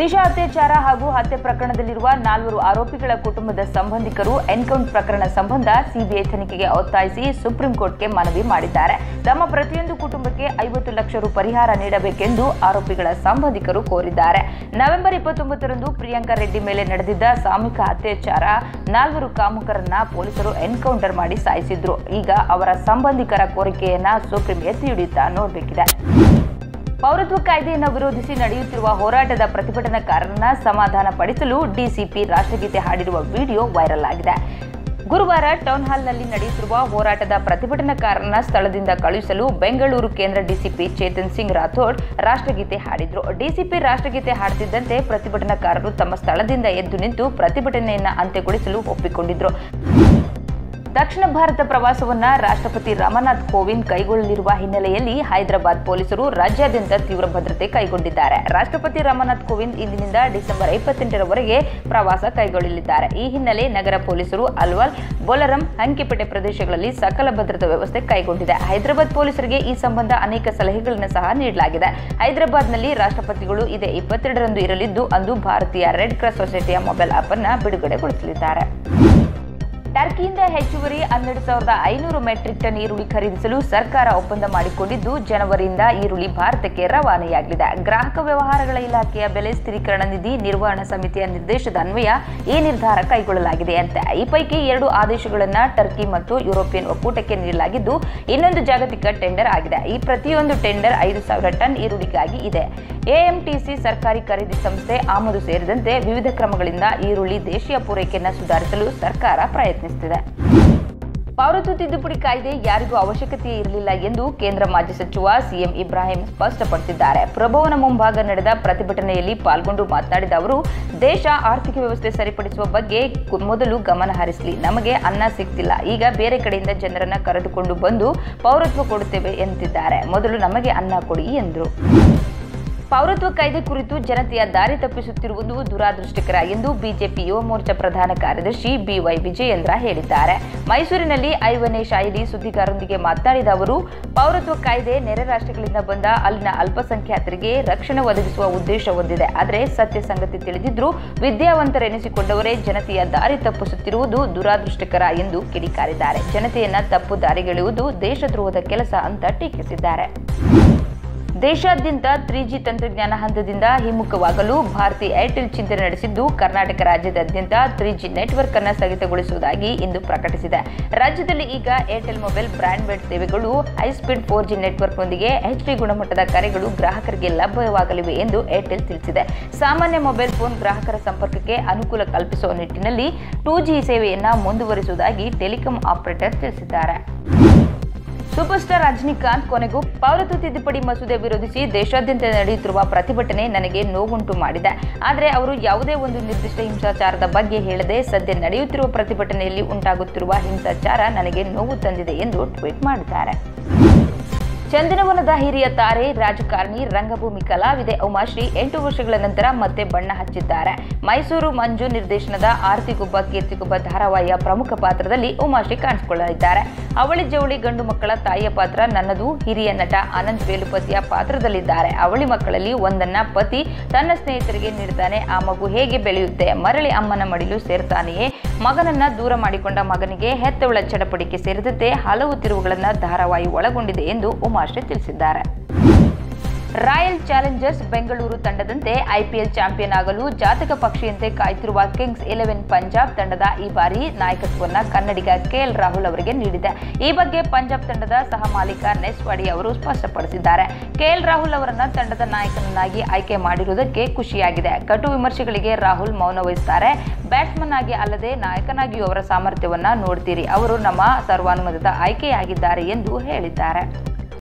ದಿಶಾ ಅತ್ಯಾಚಾರ ಹಾಗೂ ಹತ್ಯೆ ಪ್ರಕರಣದಲ್ಲಿರುವ ನಾಲ್ವರು ಆರೋಪಿಗಳ ಕುಟುಂಬದ ಸಂಬಂಧಿಕರು ಎನ್ಕೌಂಟರ್ ಪ್ರಕರಣ ಸಂಬಂಧ ಸಿಬಿಐ ತನಿಖೆಗೆ ಒತ್ತಾಯಿಸಿ ಸುಪ್ರೀಂ ಕೋರ್ಟ್ಗೆ ಮನವಿ ಮಾಡಿದ್ದಾರೆ ತಮ್ಮ ಪ್ರತಿಯೊಂದು ಕುಟುಂಬಕ್ಕೆ ಐವತ್ತು ಲಕ್ಷ ರು ಪರಿಹಾರ ನೀಡಬೇಕೆಂದು ಆರೋಪಿಗಳ ಸಂಬಂಧಿಕರು ಕೋರಿದ್ದಾರೆ ನವೆಂಬರ್ ಇಪ್ಪತ್ತೊಂಬತ್ತರಂದು ಪ್ರಿಯಾಂಕಾ ರೆಡ್ಡಿ ಮೇಲೆ ನಡೆದಿದ್ದ ಸಾಮೂಹಿಕ ಅತ್ಯಾಚಾರ ನಾಲ್ವರು ಕಾಮುಕರನ್ನ ಪೊಲೀಸರು ಎನ್ಕೌಂಟರ್ ಮಾಡಿ ಸಾಯಿಸಿದ್ರು ಈಗ ಅವರ ಸಂಬಂಧಿಕರ ಕೋರಿಕೆಯನ್ನ ಸುಪ್ರೀಂ ಎತ್ತಿ ಹಿಡಿಯುತ್ತಾ ನೋಡಬೇಕಿದೆ ಪೌರತ್ವ ಕಾಯ್ದೆಯನ್ನು ವಿರೋಧಿಸಿ ನಡೆಯುತ್ತಿರುವ ಹೋರಾಟದ ಪ್ರತಿಭಟನಾಕಾರರನ್ನ ಸಮಾಧಾನ ಪಡಿಸಲು ಡಿಸಿಪಿ ರಾಷ್ಟ್ರಗೀತೆ ಹಾಡಿರುವ ವಿಡಿಯೋ ವೈರಲ್ ಆಗಿದೆ ಗುರುವಾರ ಟೌನ್ ಹಾಲ್ನಲ್ಲಿ ನಡೆಯುತ್ತಿರುವ ಹೋರಾಟದ ಪ್ರತಿಭಟನಾಕಾರರನ್ನ ಸ್ಥಳದಿಂದ ಕಳುಹಿಸಲು ಬೆಂಗಳೂರು ಕೇಂದ್ರ ಡಿಸಿಪಿ ಚೇತನ್ ಸಿಂಗ್ ರಾಥೋಡ್ ರಾಷ್ಟ್ರಗೀತೆ ಹಾಡಿದ್ರು ಡಿಸಿಪಿ ರಾಷ್ಟ್ರಗೀತೆ ಹಾಡುತ್ತಿದ್ದಂತೆ ಪ್ರತಿಭಟನಾಕಾರರು ತಮ್ಮ ಸ್ಥಳದಿಂದ ಎದ್ದು ನಿಂತು ಪ್ರತಿಭಟನೆಯನ್ನ ಅಂತ್ಯಗೊಳಿಸಲು ಒಪ್ಪಿಕೊಂಡಿದ್ರು ದಕ್ಷಿಣ ಭಾರತ ಪ್ರವಾಸವನ್ನ ರಾಷ್ಟ್ರಪತಿ ರಾಮನಾಥ್ ಕೋವಿಂದ್ ಕೈಗೊಳ್ಳಲಿರುವ ಹಿನ್ನೆಲೆಯಲ್ಲಿ ಹೈದರಾಬಾದ್ ಪೊಲೀಸರು ರಾಜ್ಯಾದ್ಯಂತ ತೀವ್ರ ಭದ್ರತೆ ಕೈಗೊಂಡಿದ್ದಾರೆ ರಾಷ್ಟ್ರಪತಿ ರಾಮನಾಥ್ ಕೋವಿಂದ್ ಇಂದಿನಿಂದ ಡಿಸೆಂಬರ್ ಇಪ್ಪತ್ತೆಂಟರವರೆಗೆ ಪ್ರವಾಸ ಕೈಗೊಳ್ಳಲಿದ್ದಾರೆ ಈ ಹಿನ್ನೆಲೆ ನಗರ ಪೊಲೀಸರು ಅಲ್ವಾಲ್ ಬೊಲರಂ ಹಂಕಿಪೇಟೆ ಪ್ರದೇಶಗಳಲ್ಲಿ ಸಕಲ ಭದ್ರತಾ ವ್ಯವಸ್ಥೆ ಕೈಗೊಂಡಿದೆ ಹೈದರಾಬಾದ್ ಪೊಲೀಸರಿಗೆ ಈ ಸಂಬಂಧ ಅನೇಕ ಸಲಹೆಗಳನ್ನು ಸಹ ನೀಡಲಾಗಿದೆ ಹೈದರಾಬಾದ್ನಲ್ಲಿ ರಾಷ್ಟ್ರಪತಿಗಳು ಇದೇ ಇಪ್ಪತ್ತೆರಡರಂದು ಇರಲಿದ್ದು ಅಂದು ಭಾರತೀಯ ರೆಡ್ ಕ್ರಾಸ್ ಸೊಸೈಟಿಯ ಮೊಬೈಲ್ ಆಪ್ ಅನ್ನ ಬಿಡುಗಡೆಗೊಳಿಸಲಿದ್ದಾರೆ ಟರ್ಕಿಯಿಂದ ಹೆಚ್ಚುವರಿ ಹನ್ನೆರಡು ಸಾವಿರದ ಐನೂರು ಮೆಟ್ರಿಕ್ ಟನ್ ಈರುಳ್ಳಿ ಖರೀದಿಸಲು ಸರ್ಕಾರ ಒಪ್ಪಂದ ಮಾಡಿಕೊಂಡಿದ್ದು ಜನವರಿಯಿಂದ ಈರುಳ್ಳಿ ಭಾರತಕ್ಕೆ ರವಾನೆಯಾಗಲಿದೆ ಗ್ರಾಹಕ ವ್ಯವಹಾರಗಳ ಇಲಾಖೆಯ ಬೆಲೆ ಸ್ಥಿರೀಕರಣ ನಿಧಿ ನಿರ್ವಹಣಾ ಸಮಿತಿಯ ನಿರ್ದೇಶದ ಅನ್ವಯ ಈ ನಿರ್ಧಾರ ಕೈಗೊಳ್ಳಲಾಗಿದೆ ಅಂತೆ ಈ ಪೈಕಿ ಎರಡು ಆದೇಶಗಳನ್ನು ಟರ್ಕಿ ಮತ್ತು ಯುರೋಪಿಯನ್ ಒಕ್ಕೂಟಕ್ಕೆ ನೀಡಲಾಗಿದ್ದು ಇನ್ನೊಂದು ಜಾಗತಿಕ ಟೆಂಡರ್ ಆಗಿದೆ ಈ ಪ್ರತಿಯೊಂದು ಟೆಂಡರ್ ಐದು ಸಾವಿರ ಟನ್ ಈರುಳ್ಳಿಗಾಗಿ ಇದೆ ಎಎಂಟಿಸಿ ಸರ್ಕಾರಿ ಖರೀದಿ ಸಂಸ್ಥೆ ಆಮದು ಸೇರಿದಂತೆ ವಿವಿಧ ಕ್ರಮಗಳಿಂದ ಈರುಳ್ಳಿ ದೇಶೀಯ ಪೂರೈಕೆಯನ್ನು ಸುಧಾರಿಸಲು ಸರ್ಕಾರ ಪ್ರಯತ್ನಿಸುತ್ತಿದೆ ಪೌರತ್ವ ತಿದ್ದುಪಡಿ ಕಾಯ್ದೆ ಯಾರಿಗೂ ಅವಶ್ಯಕತೆಯೇ ಇರಲಿಲ್ಲ ಎಂದು ಕೇಂದ್ರ ಮಾಜಿ ಸಚಿವ ಸಿಎಂ ಇಬ್ರಾಹಿಂ ಸ್ಪಷ್ಟಪಡಿಸಿದ್ದಾರೆ ಪ್ರಭವನ ಮುಂಭಾಗ ನಡೆದ ಪ್ರತಿಭಟನೆಯಲ್ಲಿ ಪಾಲ್ಗೊಂಡು ಮಾತನಾಡಿದ ಅವರು ದೇಶ ಆರ್ಥಿಕ ವ್ಯವಸ್ಥೆ ಸರಿಪಡಿಸುವ ಬಗ್ಗೆ ಕು- ಮೊದಲು ಗಮನ ಹರಿಸಲಿ ನಮಗೆ ಅನ್ನ ಸಿಗ್ತಿಲ್ಲ ಈಗ ಬೇರೆ ಕಡೆಯಿಂದ ಜನರನ್ನ ಕರೆದುಕೊಂಡು ಬಂದು ಪೌರತ್ವ ಕೊಡುತ್ತೇವೆ ಎಂದಿದ್ದಾರೆ ಮೊದಲು ನಮಗೆ ಅನ್ನ ಕೊಡಿ ಎಂದರು ಪೌರತ್ವ ಕಾಯ್ದೆ ಕುರಿತು ಜನತೆಯ ದಾರಿ ತಪ್ಪಿಸುತ್ತಿರುವುದು ದುರಾದೃಷ್ಟಕರ ಎಂದು ಬಿಜೆಪಿ ಯುವ ಮೋರ್ಚಾ ಪ್ರಧಾನ ಕಾರ್ಯದರ್ಶಿ ಬಿವೈ ವಿಜಯೇಂದ್ರ ಹೇಳಿದ್ದಾರೆ ಮೈಸೂರಿನಲ್ಲಿ ಐವನೇ ಶಾಹಿಲಿ ಸುದ್ದಿಗಾರರೊಂದಿಗೆ ಮಾತನಾಡಿದ ಅವರು ಪೌರತ್ವ ಕಾಯ್ದೆ ನೆರೆ ರಾಷ್ಟ್ರಗಳಿಂದ ಬಂದ ಅಲ್ಲಿನ ಅಲ್ಪಸಂಖ್ಯಾತರಿಗೆ ರಕ್ಷಣೆ ಒದಗಿಸುವ ಉದ್ದೇಶ ಹೊಂದಿದೆ ಆದರೆ ಸತ್ಯ ಸಂಗತಿ ತಿಳಿದಿದ್ರೂ ವಿದ್ಯಾವಂತರೆನಿಸಿಕೊಂಡವರೇ ಜನತೆಯ ದಾರಿ ತಪ್ಪಿಸುತ್ತಿರುವುದು ದುರಾದೃಷ್ಟಕರ ಎಂದು ಕಿಡಿಕಾರಿದ್ದಾರೆ ಜನತೆಯನ್ನ ತಪ್ಪು ದಾರಿಗೆಳೆಯುವುದು ದೇಶದ್ರೋಹದ ಕೆಲಸ ಅಂತ ಟೀಕಿಸಿದ್ದಾರೆ ದೇಶಾದ್ಯಂತ ತ್ರೀ ಜಿ ತಂತ್ರಜ್ಞಾನ ಹಂತದಿಂದ ಹಿಮ್ಮುಖವಾಗಲು ಭಾರತಿ ಏರ್ಟೆಲ್ ಚಿಂತನೆ ನಡೆಸಿದ್ದು ಕರ್ನಾಟಕ ರಾಜ್ಯದಾದ್ಯಂತ ತ್ರೀ ಜಿ ನೆಟ್ವರ್ಕ್ ಅನ್ನು ಸ್ಥಗಿತಗೊಳಿಸುವುದಾಗಿ ಇಂದು ಪ್ರಕಟಿಸಿದೆ ರಾಜ್ಯದಲ್ಲಿ ಈಗ ಏರ್ಟೆಲ್ ಮೊಬೈಲ್ ಬ್ರಾಂಡ್ಬೇಡ್ ಸೇವೆಗಳು ಹೈಸ್ಪೀಡ್ ಫೋರ್ ಜಿ ನೆಟ್ವರ್ಕ್ನೊಂದಿಗೆ ಎಚ್ಡಿ ಗುಣಮಟ್ಟದ ಕರೆಗಳು ಗ್ರಾಹಕರಿಗೆ ಲಭ್ಯವಾಗಲಿವೆ ಎಂದು ಏರ್ಟೆಲ್ ತಿಳಿಸಿದೆ ಸಾಮಾನ್ಯ ಮೊಬೈಲ್ ಫೋನ್ ಗ್ರಾಹಕರ ಸಂಪರ್ಕಕ್ಕೆ ಅನುಕೂಲ ಕಲ್ಪಿಸುವ ನಿಟ್ಟಿನಲ್ಲಿ ಟೂ ಜಿ ಸೇವೆಯನ್ನು ಮುಂದುವರಿಸುವುದಾಗಿ ಟೆಲಿಕಾಂ ಆಪರೇಟರ್ ತಿಳಿಸಿದ್ದಾರೆ ಸೂಪರ್ ಸ್ಟಾರ್ ರಜನಿಕಾಂತ್ ಕೊನೆಗೂ ಪೌರತ್ವ ತಿದ್ದುಪಡಿ ಮಸೂದೆ ವಿರೋಧಿಸಿ ದೇಶಾದ್ಯಂತ ನಡೆಯುತ್ತಿರುವ ಪ್ರತಿಭಟನೆ ನನಗೆ ನೋವುಂಟು ಮಾಡಿದೆ ಆದರೆ ಅವರು ಯಾವುದೇ ಒಂದು ನಿರ್ದಿಷ್ಟ ಹಿಂಸಾಚಾರದ ಬಗ್ಗೆ ಹೇಳದೆ ಸದ್ಯ ನಡೆಯುತ್ತಿರುವ ಪ್ರತಿಭಟನೆಯಲ್ಲಿ ಉಂಟಾಗುತ್ತಿರುವ ಹಿಂಸಾಚಾರ ನನಗೆ ನೋವು ತಂದಿದೆ ಎಂದು ಟ್ವೀಟ್ ಮಾಡಿದ್ದಾರೆ ಚಂದನವನದ ಹಿರಿಯ ತಾರೆ ರಾಜಕಾರಣಿ ರಂಗಭೂಮಿ ಕಲಾವಿದೆ ಉಮಾಶ್ರೀ ಎಂಟು ವರ್ಷಗಳ ನಂತರ ಮತ್ತೆ ಬಣ್ಣ ಹಚ್ಚಿದ್ದಾರೆ ಮೈಸೂರು ಮಂಜು ನಿರ್ದೇಶನದ ಆರ್ತಿಗುಬ್ಬ ಕೀರ್ತಿಗುಬ್ಬ ಧಾರಾವಾಹಿಯ ಪ್ರಮುಖ ಪಾತ್ರದಲ್ಲಿ ಉಮಾಶ್ರೀ ಕಾಣಿಸಿಕೊಳ್ಳಲಿದ್ದಾರೆ ಅವಳಿ ಜವಳಿ ಗಂಡು ಮಕ್ಕಳ ತಾಯಿಯ ಪಾತ್ರ ನನ್ನದು ಹಿರಿಯ ನಟ ಅನಂತ್ ವೇಲುಪತಿಯ ಪಾತ್ರದಲ್ಲಿದ್ದಾರೆ ಅವಳಿ ಮಕ್ಕಳಲ್ಲಿ ಒಂದನ್ನ ಪತಿ ತನ್ನ ಸ್ನೇಹಿತರಿಗೆ ನೀಡ್ತಾನೆ ಆ ಮಗು ಹೇಗೆ ಬೆಳೆಯುತ್ತೆ ಮರಳಿ ಅಮ್ಮನ ಮಡಿಲು ಸೇರ್ತಾನೆಯೇ ಮಗನನ್ನ ದೂರ ಮಾಡಿಕೊಂಡ ಮಗನಿಗೆ ಹೆತ್ತವಳ ಚಡಪಡಿಕೆ ಸೇರಿದಂತೆ ಹಲವು ತಿರುವುಗಳನ್ನ ಧಾರಾವಾಹಿ ಒಳಗೊಂಡಿದೆ ಎಂದು ಉಮಾಶ್ರೀ ತಿಳಿಸಿದ್ದಾರೆ ರಾಯಲ್ ಚಾಲೆಂಜರ್ಸ್ ಬೆಂಗಳೂರು ತಂಡದಂತೆ ಐಪಿಎಲ್ ಚಾಂಪಿಯನ್ ಆಗಲು ಜಾತಕ ಪಕ್ಷಿಯಂತೆ ಕಾಯ್ತಿರುವ ಕಿಂಗ್ಸ್ ಇಲೆವೆನ್ ಪಂಜಾಬ್ ತಂಡದ ಈ ಬಾರಿ ನಾಯಕತ್ವವನ್ನು ಕನ್ನಡಿಗ ಕೆಎಲ್ ರಾಹುಲ್ ಅವರಿಗೆ ನೀಡಿದೆ ಈ ಬಗ್ಗೆ ಪಂಜಾಬ್ ತಂಡದ ಸಹ ಮಾಲೀಕ ನೆಸ್ವಾಡಿ ಅವರು ಸ್ಪಷ್ಟಪಡಿಸಿದ್ದಾರೆ ಕೆಎಲ್ ರಾಹುಲ್ ಅವರನ್ನ ತಂಡದ ನಾಯಕನನ್ನಾಗಿ ಆಯ್ಕೆ ಮಾಡಿರುವುದಕ್ಕೆ ಖುಷಿಯಾಗಿದೆ ಕಟು ವಿಮರ್ಶೆಗಳಿಗೆ ರಾಹುಲ್ ಮೌನ ವಹಿಸುತ್ತಾರೆ ಬ್ಯಾಟ್ಸ್ಮನ್ ಆಗಿ ಅಲ್ಲದೆ ನಾಯಕನಾಗಿಯೂ ಅವರ ಸಾಮರ್ಥ್ಯವನ್ನ ನೋಡ್ತೀರಿ ಅವರು ನಮ್ಮ ಸರ್ವಾನುಮತದ ಆಯ್ಕೆಯಾಗಿದ್ದಾರೆ ಎಂದು ಹೇಳಿದ್ದಾರೆ